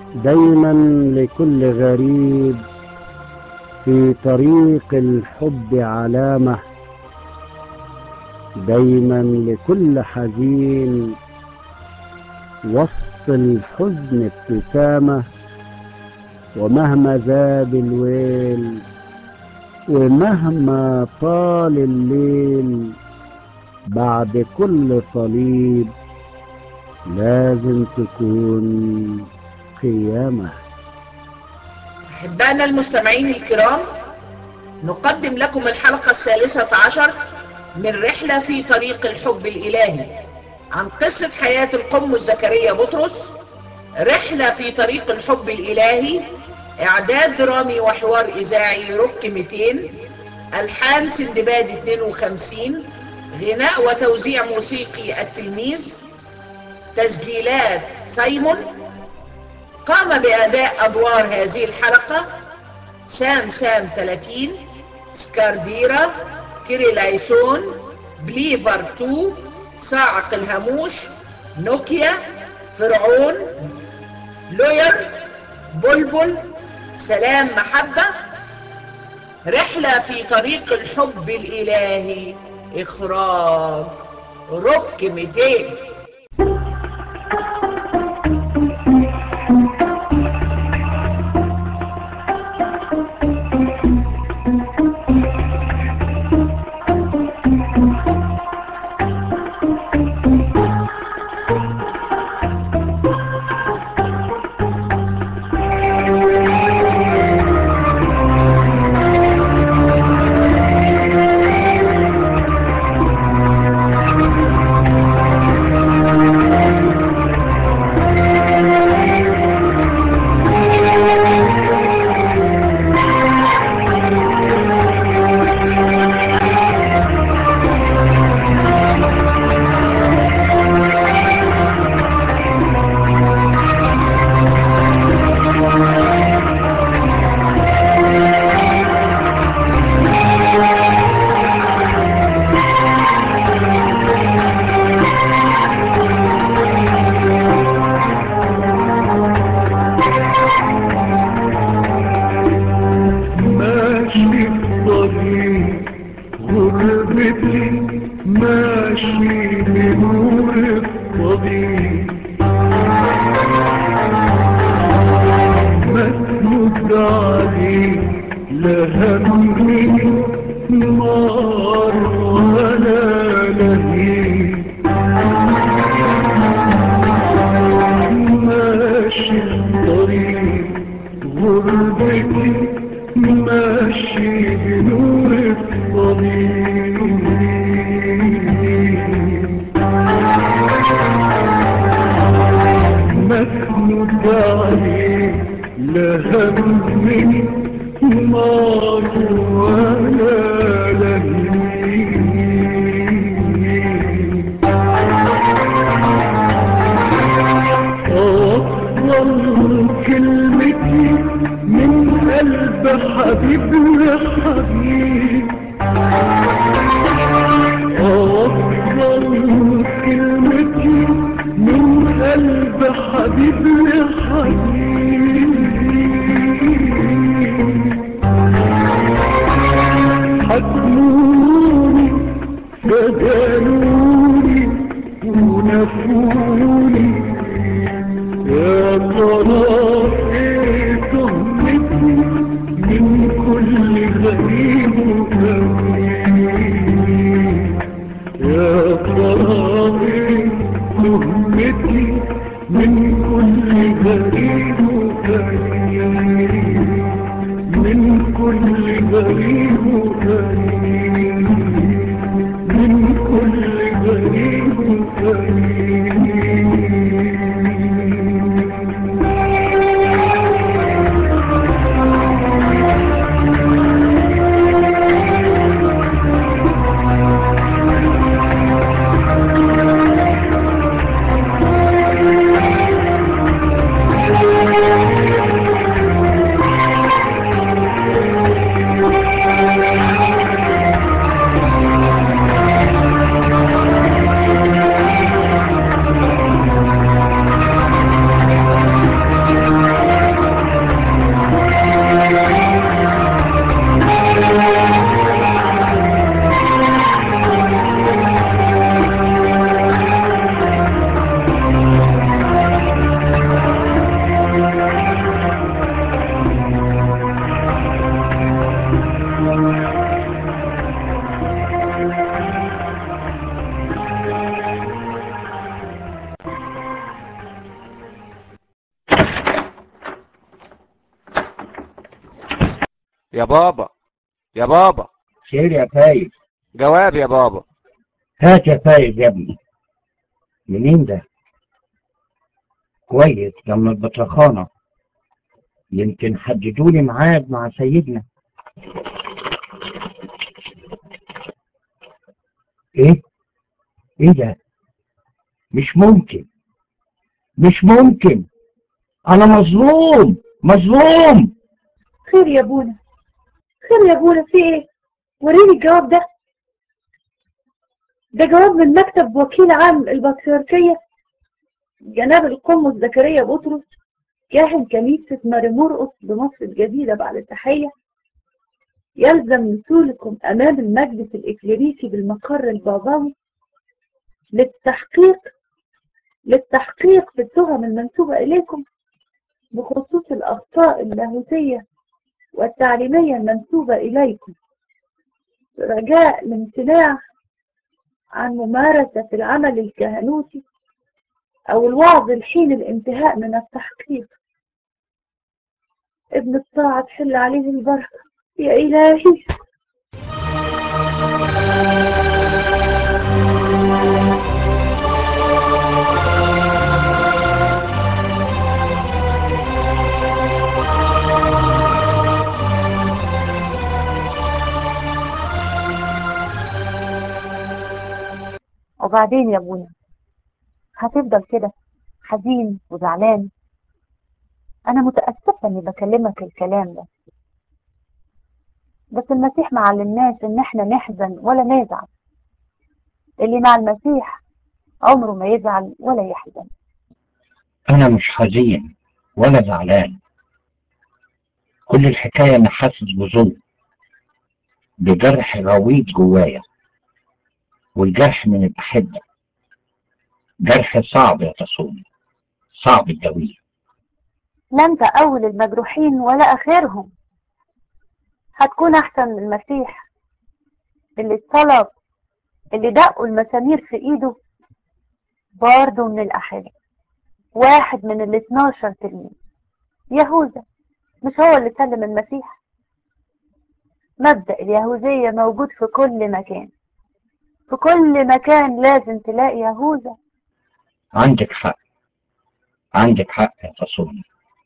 دايما لكل غريب في طريق الحب علامة دايما لكل حزين وسط الحزن ابتسامة ومهما زاد الويل ومهما طال الليل بعد كل صليب لازم تكون قيامة أحبائنا المستمعين الكرام نقدم لكم الحلقة الثالثة عشر من رحلة في طريق الحب الإلهي عن قصة حياة القمص زكريا بطرس رحلة في طريق الحب الإلهي إعداد درامي وحوار إذاعي رك 200 ألحان سندباد 52 غناء وتوزيع موسيقي التلميذ تسجيلات سايمون قام بأداء أدوار هذه الحلقة سام سام 30 سكارديرا كيريلايسون بليفر 2 صاعق الهاموش نوكيا فرعون لوير بلبل سلام محبة رحلة في طريق الحب الإلهي إخراج رك 200 ماشي الطريق غربتي ماشي بنور الطريق مسند عليك لا همي نار ولا لهيب ماشي الطريق غربتي ماشي بنور الطريق مسند عليك لا همي نار ولا لهيب أوصل كلمتي من قلب حبيب لحبيب أوصل كلمتي من قلب حبيب لحبيب حكموني فدانوني ونفوني يا ترى ايه تهمتي من كل غريب وغريب يا ترى ايه تهمتي من كل غريب وغريب من كل غريب وغريب من كل غريب وغريب يا بابا يا بابا خير يا فايز جواب يا بابا هات يا فايز يا ابني منين ده كويس ده من البطرخانة يمكن حددوا لي ميعاد مع سيدنا ايه ايه ده مش ممكن مش ممكن انا مظلوم مظلوم خير يا ابونا خير يا ابونا في ايه وريني الجواب ده ده جواب من مكتب وكيل عام البطريركية جناب القمص زكريا بطرس كاهن كنيسة ماري مرقس بمصر الجديدة بعد التحية يلزم نزولكم أمام المجلس الإكليريكي بالمقر البابوي للتحقيق للتحقيق في التهم المنسوبة إليكم بخصوص الأخطاء اللاهوتية والتعليمية المنسوبة إليكم رجاء الامتناع عن ممارسة العمل الكهنوتي أو الوعظ الحين الانتهاء من التحقيق ابن الطاعة تحل عليه البركة يا إلهي وبعدين يا ابونا هتفضل كده حزين وزعلان انا متأسفة اني بكلمك الكلام ده بس المسيح ما علمناش ان احنا نحزن ولا نزعل اللي مع المسيح عمره ما يزعل ولا يحزن انا مش حزين ولا زعلان كل الحكاية انا حاسس بظلم بجرح غويط جوايا والجرح من الأحبة جرح صعب يا تصوني صعب الدوية لا انت اول المجروحين ولا اخرهم هتكون احسن من المسيح اللي اتطلب اللي دقوا المسامير في ايده برضه من الاحبة واحد من ال 12 تلميذ يهوذا مش هو اللي سلم المسيح مبدأ اليهوذية موجود في كل مكان في كل مكان لازم تلاقي يهوذا عندك حق عندك حق يا تصوني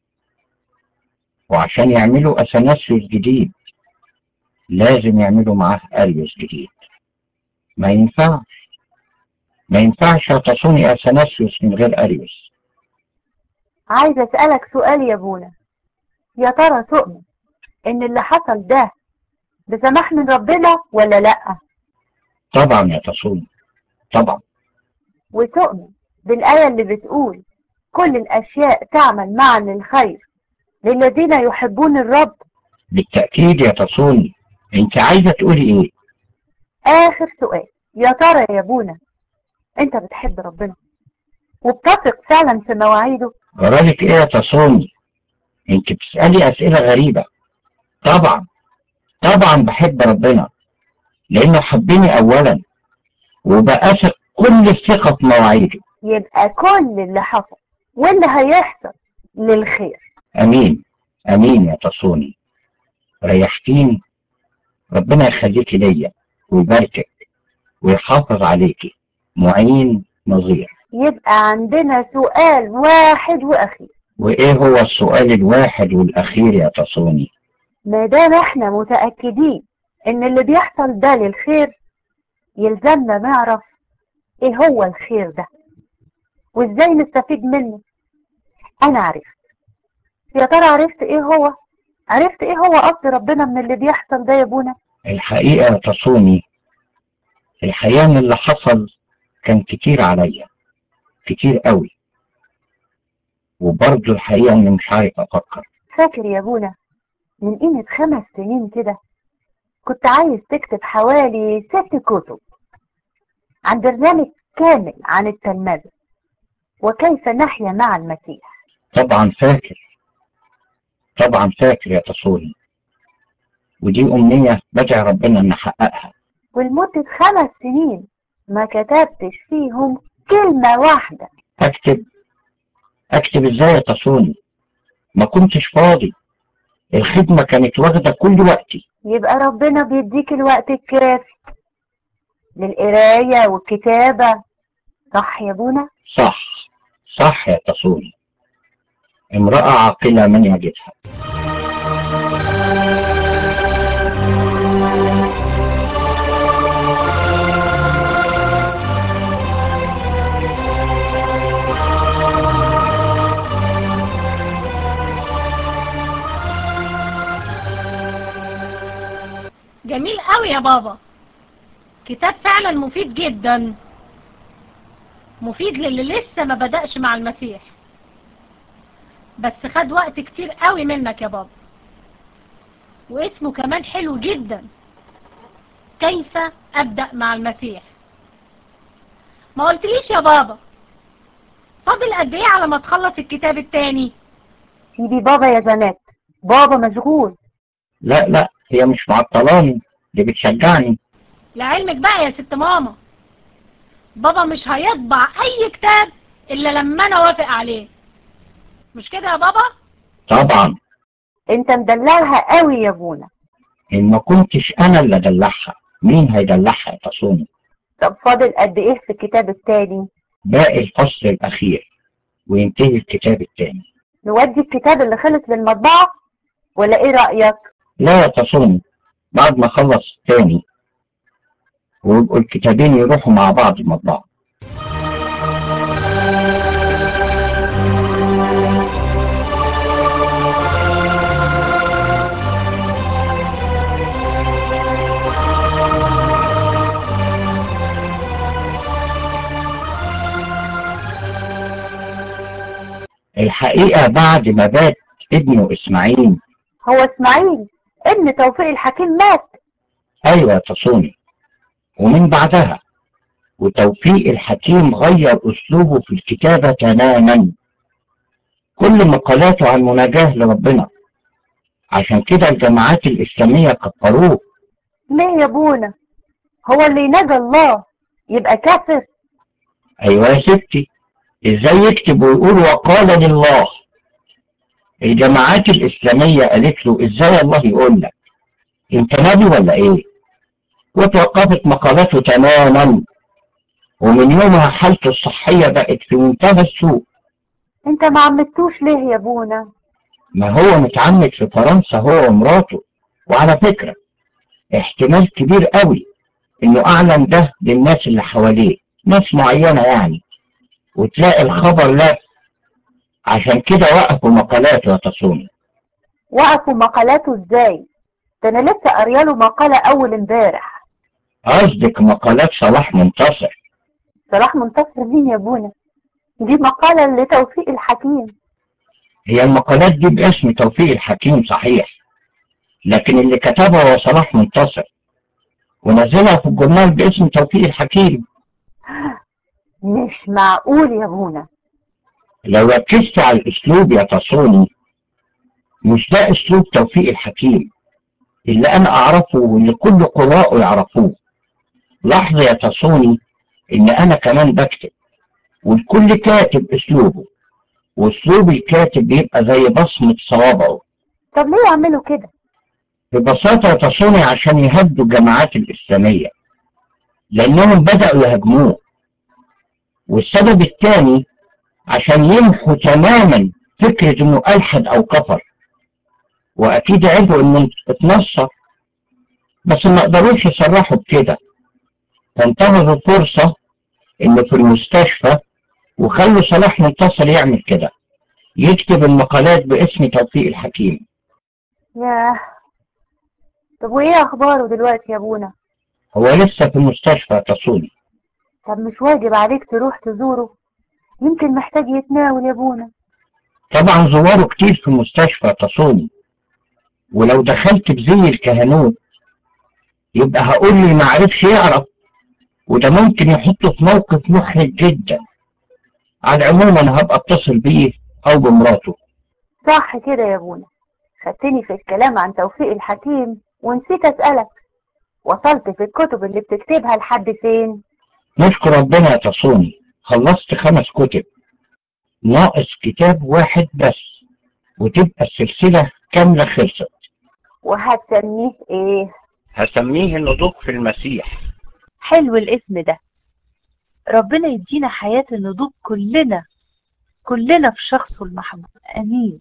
وعشان يعملوا أثناسيوس جديد لازم يعملوا معاه أريوس جديد ما ينفعش ما ينفعش يا تصوني أثناسيوس من غير أريوس عايزة اسألك سؤال يا ابونا يا ترى تؤمن ان اللي حصل ده بسماح من ربنا ولا لأ طبعا يا تصوني طبعا وتؤمن بالآية اللي بتقول كل الأشياء تعمل معا للخير للذين يحبون الرب بالتأكيد يا تصوني انت عايزة تقولي ايه آخر سؤال يا ترى يا ابونا انت بتحب ربنا وبتثق فعلا في مواعيده جرالك ايه يا تصوني انت بتسألي اسئلة غريبة طبعا طبعا بحب ربنا لانه حبني اولا وبأثق كل الثقة في مواعيده يبقى كل اللي حصل واللي هيحصل للخير امين امين يا تصوني ريحتيني ربنا يخليكي ليا ويباركك ويحافظ عليكي معين نظير يبقى عندنا سؤال واحد وأخير وايه هو السؤال الواحد والاخير يا تصوني ما دام احنا متأكدين ان اللي بيحصل ده للخير يلزمنا نعرف ايه هو الخير ده وازاي نستفيد منه انا عرفت يا ترى عرفت ايه هو عرفت ايه هو قصد ربنا من اللي بيحصل ده يا ابونا الحقيقة يا تصوني الحقيقة ان اللي حصل كان كتير عليا كتير قوي وبرضه الحقيقة اني مش عارف افكر فاكر يا ابونا من قيمة خمس سنين كده كنت عايز تكتب حوالي ست كتب عن برنامج كامل عن التلمذة وكيف نحيا مع المسيح طبعا فاكر طبعا فاكر يا تصوني ودي أمنية بدعي ربنا إن أحققها ولمدة خمس سنين ما كتبتش فيهم كلمة واحدة أكتب أكتب إزاي يا تصوني ما كنتش فاضي الخدمة كانت واخدة كل وقتي يبقى ربنا بيديك الوقت الكافي للقراية والكتابة صح يا ابونا صح صح يا تصوني امرأة عاقلة من يجدها جميل قوي يا بابا كتاب فعلا مفيد جدا مفيد للي لسه ما بدأش مع المسيح بس خد وقت كتير قوي منك يا بابا واسمه كمان حلو جدا كيف أبدأ مع المسيح ما قلتليش يا بابا فاضل قد ايه على ما تخلص الكتاب التاني سيدي بابا يا زنات بابا مشغول لا لا هي مش معطلاني دي بتشجعني لعلمك بقى يا ست ماما بابا مش هيطبع اي كتاب الا لما انا وافق عليه مش كده يا بابا طبعا انت مدلعها قوي يا ابونا ان ما كنتش انا اللي ادلعها مين هيدلعها يا تصوني طب فاضل قد ايه في الكتاب التاني باقي الفصل الاخير وينتهي الكتاب التاني نودي الكتاب اللي خلص للمطبعة ولا ايه رأيك لا يا تصوني بعد ما اخلص التاني ويبقوا الكتابين يروحوا مع بعض المطبعة الحقيقة بعد ما بات ابنه اسماعيل هو اسماعيل ابن توفيق الحكيم مات ايوه يا تصوني ومن بعدها وتوفيق الحكيم غير اسلوبه في الكتابة تماما كل مقالاته عن مناجاة لربنا عشان كده الجماعات الاسلامية كفروه ليه يا ابونا هو اللي ينجى الله يبقى كافر ايوه يا ستي ازاي يكتب ويقول وقال لله الجماعات الاسلامية قالت له ازاي الله يقول لك انت نبي ولا ايه وتوقفت مقالاته تماما ومن يومها حالته الصحية بقت في منتهى السوء انت ما عمدتوش ليه يا ابونا ما هو متعمد في فرنسا هو ومراته وعلى فكرة احتمال كبير قوي انه اعلن ده للناس اللي حواليه ناس معينة يعني وتلاقي الخبر لا عشان كده وقفوا مقالاته يا تصوني وقفوا مقالاته ازاي ده انا لسه قارياله مقالة اول امبارح قصدك مقالات صلاح منتصر صلاح منتصر مين يا ابونا دي مقالة لتوفيق الحكيم هي المقالات دي باسم توفيق الحكيم صحيح لكن اللي كتبها هو صلاح منتصر ونزلها في الجورنال باسم توفيق الحكيم مش معقول يا ابونا لو ركزت على الاسلوب يا تصوني مش ده اسلوب توفيق الحكيم اللي انا اعرفه واللي كل قراءه يعرفوه لاحظ يا تصوني ان انا كمان بكتب والكل كاتب اسلوبه واسلوب الكاتب بيبقى زي بصمة صوابعه طب ليه يعملوا كده ببساطة يا تصوني عشان يهدوا الجماعات الإسلامية لأنهم بدأوا يهاجموه والسبب الثاني عشان يمحوا تماما فكرة انه ألحد أو كفر وأكيد عرفوا انه اتنصر بس ما قدروش يصرحوا بكده فانتهزوا فرصة انه في المستشفى وخلوا صلاح منتصر يعمل كده يكتب المقالات باسم توفيق الحكيم ياه طب وايه اخباره دلوقتي يا ابونا هو لسه في المستشفى تصوني طب مش واجب عليك تروح تزوره يمكن محتاج يتناول يا ابونا طبعا زواره كتير في المستشفى تصوني ولو دخلت بزي الكهنوت يبقى هقول لي ما عرفش يعرف وده ممكن يحطه في موقف محرج جدا على العموم انا هبقى اتصل بيه او بمراته صح كده يا ابونا خدتني في الكلام عن توفيق الحكيم ونسيت اسألك وصلت في الكتب اللي بتكتبها لحد فين نشكر ربنا يا تصوني خلصت خمس كتب ناقص كتاب واحد بس وتبقى السلسلة كاملة خلصت وهتسميه ايه هسميه النضوج في المسيح حلو الاسم ده ربنا يدينا حياة النضوج كلنا كلنا في شخصه المحبوب امين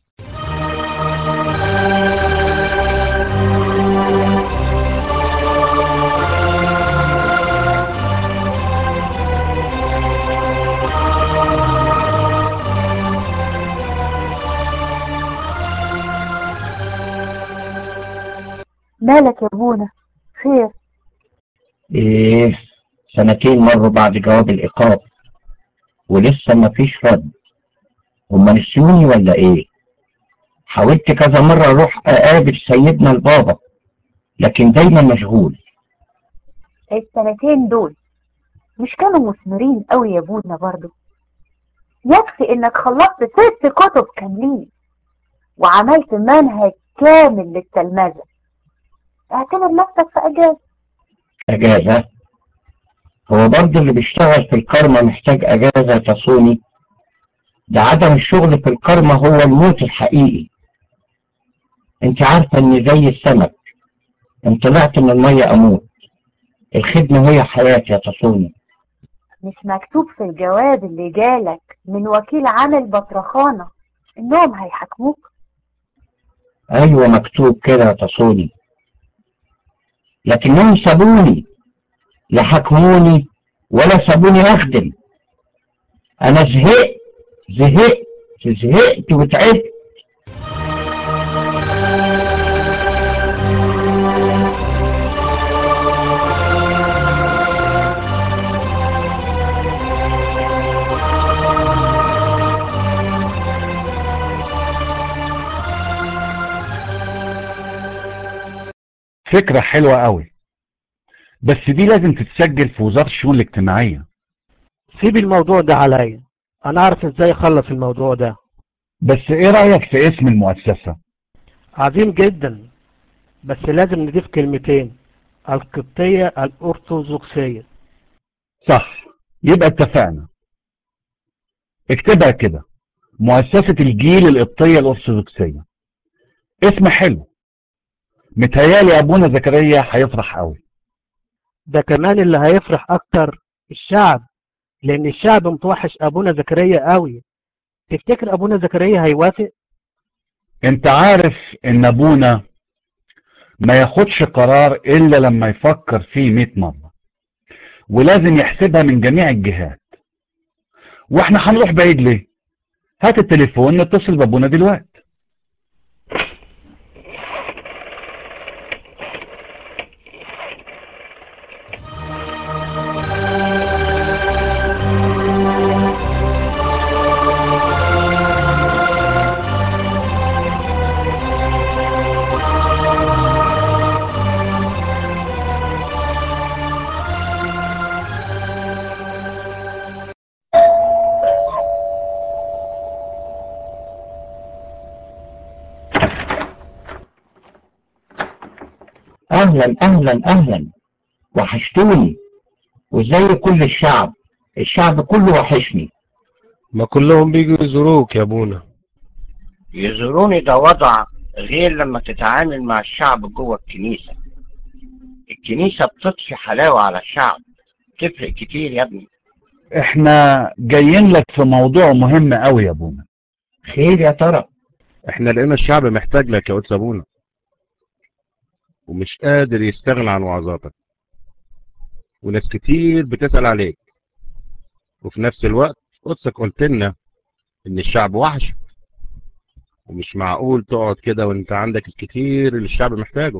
مالك يا ابونا خير ايه سنتين مروا بعد جواب الإيقاف ولسه مفيش رد هما نسيوني ولا ايه حاولت كذا مرة اروح اقابل سيدنا البابا لكن دايما مشغول السنتين دول مش كانوا مثمرين قوي يا ابونا برضو يكفي انك خلصت ست كتب كاملين وعملت منهج كامل للتلمذة اعتبر نفسك في اجازة اجازة هو برضه اللي بيشتغل في الكرمة محتاج اجازة تصوني ده عدم الشغل في الكرمة هو الموت الحقيقي انت عارفة اني زي السمك ان طلعت من المية اموت الخدمة هي حياتي يا تصوني مش مكتوب في الجواب اللي جالك من وكيل عامل بطرخانة انهم هيحاكموك ايوه مكتوب كده يا تصوني لكنهم سابوني لا حكموني ولا سابوني اخدم انا زهقت زهقت زهقت وتعبت فكرة حلوة قوي بس دي لازم تتسجل في وزارة الشؤون الاجتماعية سيب الموضوع ده عليا انا اعرف ازاي اخلص الموضوع ده بس ايه رأيك في اسم المؤسسة عظيم جدا بس لازم نضيف كلمتين القبطية الأرثوذكسية صح يبقى اتفقنا اكتبها كده مؤسسة الجيل القبطية الأرثوذكسية اسم حلو متهيالي أبونا زكريا هيفرح قوي ده كمان اللي هيفرح أكتر الشعب لأن الشعب متوحش أبونا زكريا قوي تفتكر أبونا زكريا هيوافق؟ انت عارف ان ابونا ما ياخدش قرار الا لما يفكر فيه 100 مرة ولازم يحسبها من جميع الجهات واحنا هنروح بعيد ليه هات التليفون نتصل بابونا دلوقتي اهلا اهلا اهلا وحشتوني وزي كل الشعب الشعب كله وحشني ما كلهم بيجوا يزوروك يا ابونا يزوروني ده وضع غير لما تتعامل مع الشعب جوه الكنيسة الكنيسة بتطفي حلاوة على الشعب تفرق كتير يا ابني احنا جايين لك في موضوع مهم قوي يا ابونا خير يا ترى احنا لقينا الشعب محتاج لك يا قدس ابونا ومش قادر يستغنى عن وعظاتك وناس كتير بتسأل عليك وفي نفس الوقت قدسك قلت لنا ان الشعب وحش ومش معقول تقعد كده وانت عندك الكتير اللي الشعب محتاجه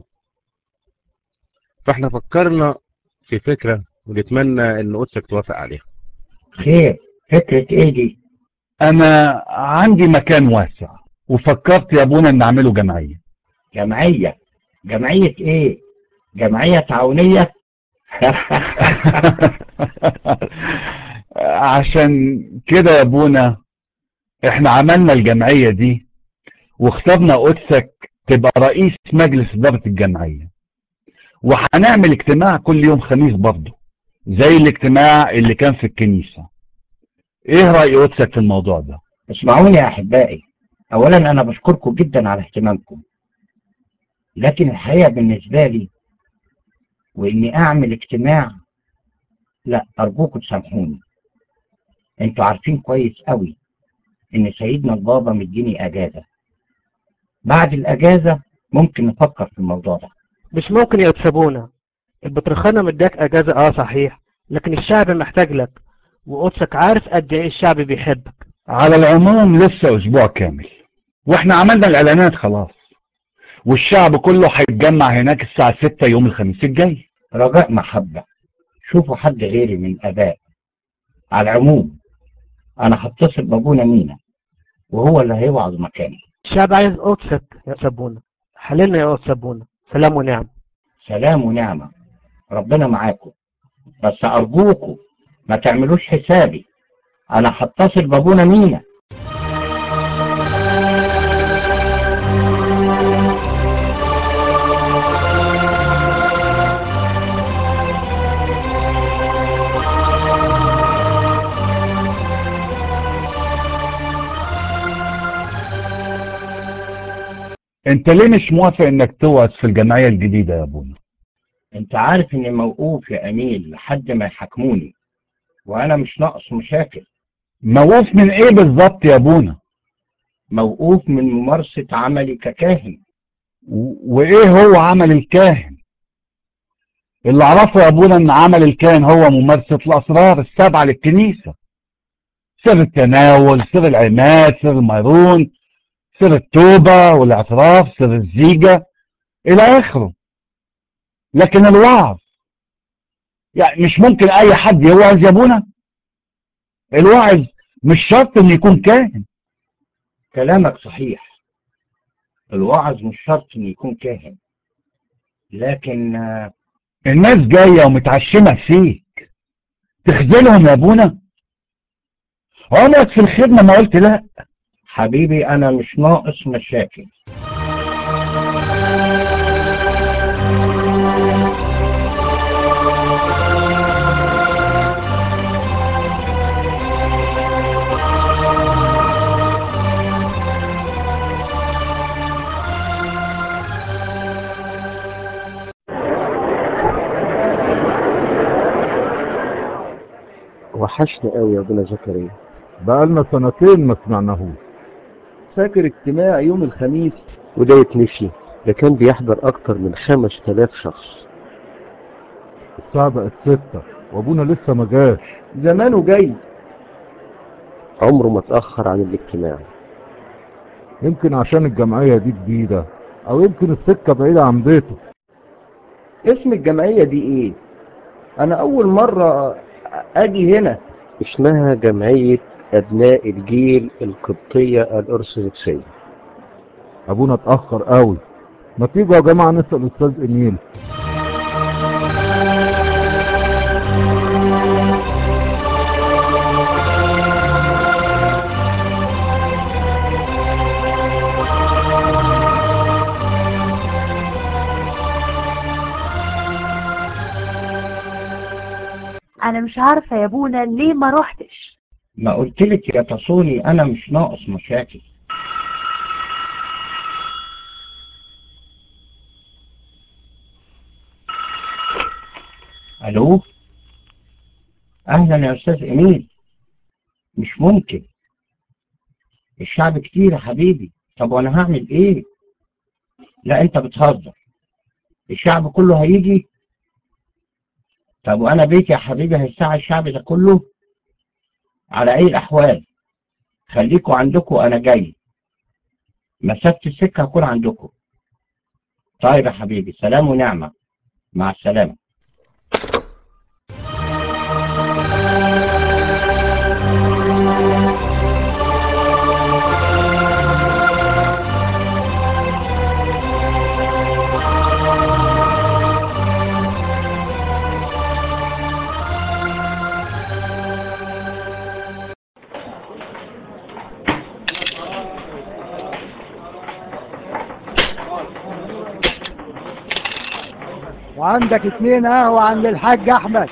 فاحنا فكرنا في فكرة ونتمنى ان قدسك توافق عليها خير فكرة ايه دي انا عندي مكان واسع وفكرت يا ابونا ان اعمله جمعية جمعية جمعية ايه جمعية تعاونية عشان كده يا ابونا احنا عملنا الجمعية دي واخترنا قدسك تبقى رئيس مجلس إدارة الجمعية وهنعمل اجتماع كل يوم خميس برضه زي الاجتماع اللي كان في الكنيسة ايه رأي قدسك في الموضوع ده اسمعوني يا احبائي اولا انا بشكركم جدا على اهتمامكم لكن الحقيقة بالنسبة لي وإني أعمل اجتماع لا أرجوكم تسامحوني انتوا عارفين كويس قوي إن سيدنا البابا مديني أجازة بعد الأجازة ممكن نفكر في الموضوع ده مش ممكن يا أتسابونا البطرخانة مداك أجازة اه صحيح لكن الشعب محتاج لك وقدسك عارف قد ايه الشعب بيحبك على العموم لسه اسبوع كامل واحنا عملنا الاعلانات خلاص والشعب كله هيتجمع هناك الساعة 6 يوم الخميس الجاي رجاء محبة شوفوا حد غيري من الآباء على العموم أنا هتصل بأبونا مينا وهو اللي هيوعظ مكاني الشعب عايز قدسك يا أتسابونا حللنا يا أتسابونا سلام ونعم سلام ونعمة ربنا معاكم بس أرجوكم ما تعملوش حسابي أنا هتصل بأبونا مينا انت ليه مش موافق انك توعظ في الجمعية الجديدة يا ابونا انت عارف اني موقوف يا اميل لحد ما يحاكموني وانا مش ناقص مشاكل موقوف من ايه بالظبط يا ابونا موقوف من ممارسة عملي ككاهن و- وايه هو عمل الكاهن اللي اعرفه يا ابونا ان عمل الكاهن هو ممارسة الاسرار السبعة للكنيسة سر التناول سر العماد سر الميرون سر التوبة والاعتراف سر الزيجة الى اخره لكن الوعظ يعني مش ممكن اي حد يوعظ يا ابونا الواعظ مش شرط انه يكون كاهن كلامك صحيح الوعظ مش شرط انه يكون كاهن لكن آه، الناس جاية ومتعشمة فيك تخذلهم يا ابونا عمرك في الخدمة ما قلت لا حبيبي انا مش ناقص مشاكل وحشني قوي يا ابونا زكريا بقالنا سنتين ما سمعناهوش فاكر اجتماع يوم الخميس وده يتنسي ده كان بيحضر اكتر من خمس تلاف شخص الساعة بقت ستة وابونا لسه ما جاش زمانه جاي عمره ما اتأخر عن الاجتماع يمكن عشان الجمعية دي جديدة او يمكن السكة بعيدة عن بيته اسم الجمعية دي ايه انا اول مرة اجي هنا اسمها جمعية ابناء الجيل القبطية الارثوذكسية ابونا اتأخر قوي ما تيجوا يا جماعة نسأل استاذ ايميل انا مش عارفة يا ابونا ليه ما روحتش ما قلتلك يا تصوني انا مش ناقص مشاكل الو اهلا يا استاذ اميل مش ممكن الشعب كتير يا حبيبي طب وانا هعمل ايه لا انت بتهزر الشعب كله هيجي طب وانا بيتي يا حبيبي هيساعد الشعب ده كله على اي الاحوال خليكوا عندكم انا جاي مسافة السكة هكون عندكم طيب يا حبيبي سلام ونعمة مع السلامة وعندك اتنين قهوة عند الحاج احمد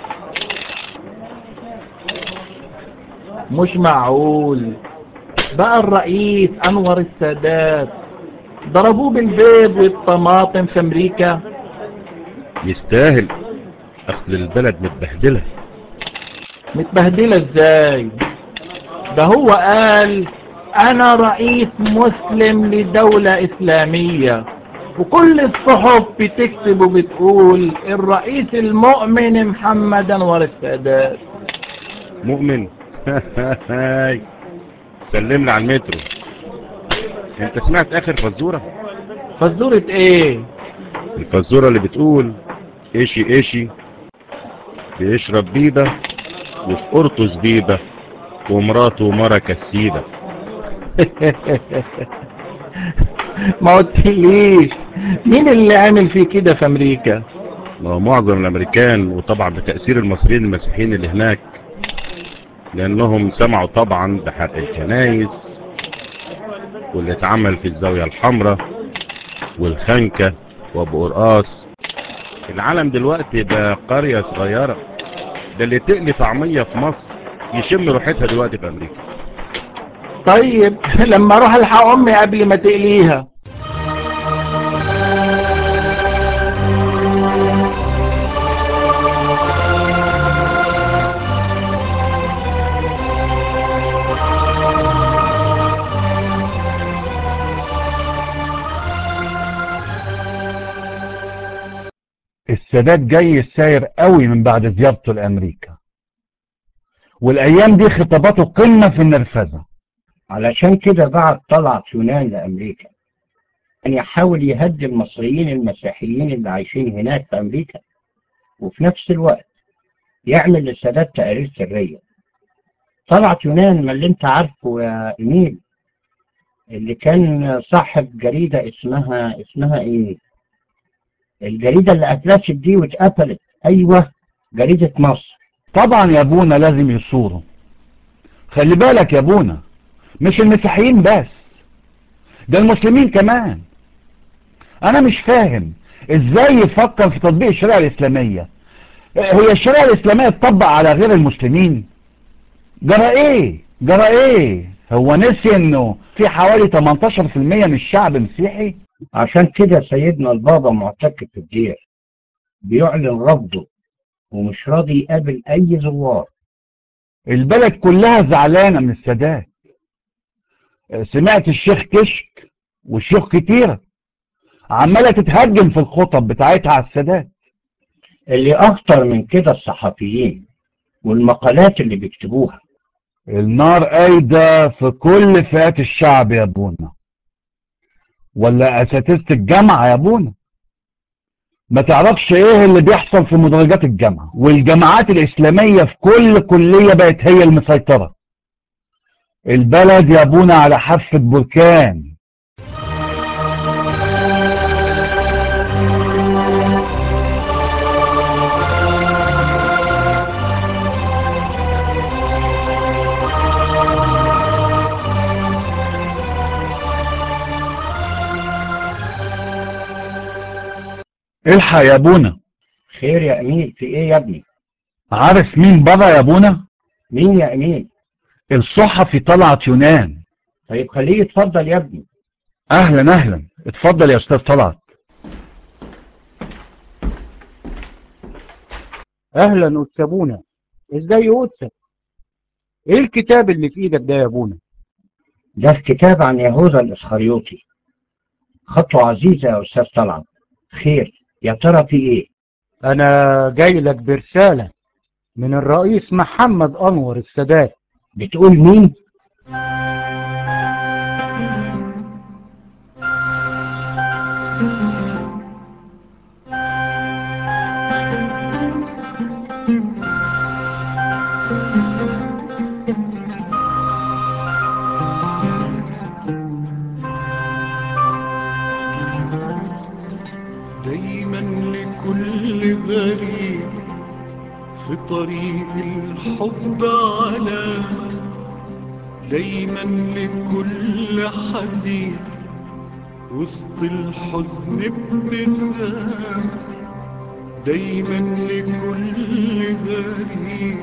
مش معقول بقى الرئيس انور السادات ضربوه بالبيض والطماطم في امريكا يستاهل اصل البلد متبهدلة متبهدلة ازاي ده هو قال انا رئيس مسلم لدولة اسلامية وكل الصحف بتكتب وبتقول الرئيس المؤمن محمد انور السادات مؤمن سلمنا على المترو انت سمعت اخر فزورة فزورة ايه الفزورة اللي بتقول ايشي ايشي بيشرب بيبة وفي قرطه زبيبة ومراته مرة كسيبة ما قلتليش مين اللي عامل فيه كده في امريكا ما هو معظم الامريكان وطبعا بتأثير المصريين المسيحيين اللي هناك لانهم سمعوا طبعا بحرق الكنايس واللي اتعمل في الزاوية الحمراء والخنكة وابو قرقاص العالم دلوقتي بقى قرية صغيرة ده اللي تقلي طعمية في مصر يشم روحتها دلوقتي في امريكا طيب لما اروح الحق امي قبل ما تقليها السادات جاي ساير قوي من بعد زيارته لامريكا والايام دي خطاباته قمة في النرفزة علشان كده بعت طلعت يونان لأمريكا أن يحاول يهدي المصريين المسيحيين اللي عايشين هناك في أمريكا وفي نفس الوقت يعمل للسادات تقارير سرية طلعت يونان ما اللي انت عارفه يا إميل اللي كان صاحب جريدة اسمها اسمها ايه الجريدة اللي أفلست دي واتقفلت أيوة جريدة مصر طبعا يا ابونا لازم يصوروا خلي بالك يا ابونا مش المسيحيين بس ده المسلمين كمان انا مش فاهم ازاي يفكر في تطبيق الشريعة الاسلامية هي الشريعة الاسلامية تطبق على غير المسلمين جرى ايه جرى ايه هو نسي انه في حوالي 18% من الشعب مسيحي عشان كده سيدنا البابا معتكف في الدير بيعلن رفضه ومش راضي يقابل أي زوار البلد كلها زعلانة من السادات سمعت الشيخ كشك والشيوخ كتيرة عمالة تتهجم في الخطب بتاعتها على السادات اللي أخطر من كده الصحفيين والمقالات اللي بيكتبوها النار قايدة في كل فئات الشعب يا ابونا ولا اساتذة الجامعة يا ابونا ما تعرفش ايه اللي بيحصل في مدرجات الجامعة والجامعات الاسلامية في كل كلية بقت هي المسيطرة البلد يا ابونا على حافة بركان الحق يا ابونا خير يا أمين في إيه يا ابني عارف مين بابا يا ابونا مين يا أمين الصحفي طلعت يونان طيب خليه يتفضل يا ابني اهلا اهلا اتفضل يا استاذ طلعت اهلا استاذ ابونا ازاي قدسك ايه الكتاب اللي في ايدك ده يا ابونا ده كتاب عن يهوذا الإسخريوطي خطوة عزيزة يا أستاذ طلعت خير يا ترى في إيه انا جاي لك برسالة من الرئيس محمد انور السادات بتقول مين دايما لكل غريب في طريق الحب علامة دايما لكل حزين وسط الحزن ابتسامة دايما لكل غريب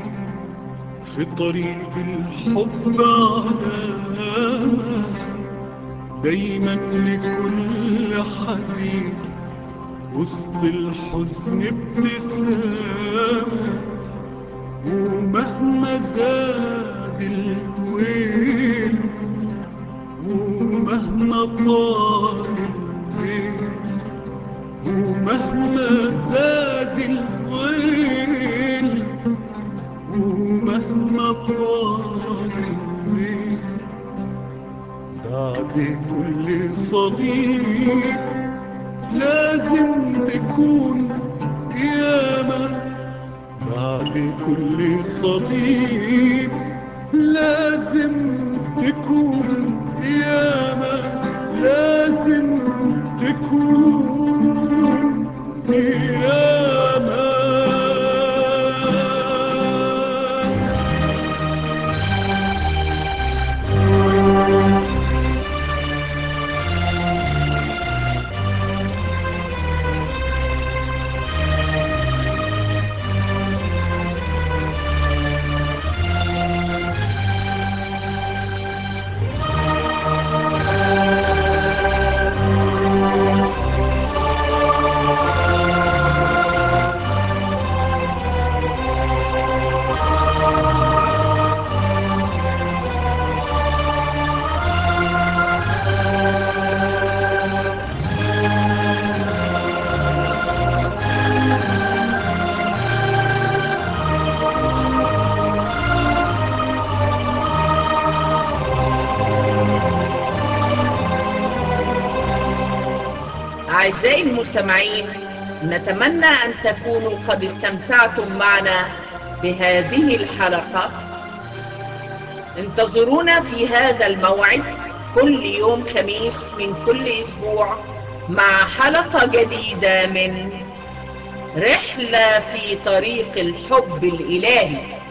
في طريق الحب علامة دايما لكل حزين وسط الحزن ابتسامة ومهما زاد الويل ومهما طال الليل ومهما زاد الويل ومهما طال الليل بعد كل صليب لازم تكون قيامة بعد كل صليب لازم تكون قيامة لازم تكون قيامة أعزائي المستمعين نتمنى أن تكونوا قد استمتعتم معنا بهذه الحلقة انتظرونا في هذا الموعد كل يوم خميس من كل أسبوع مع حلقة جديدة من رحلة في طريق الحب الإلهي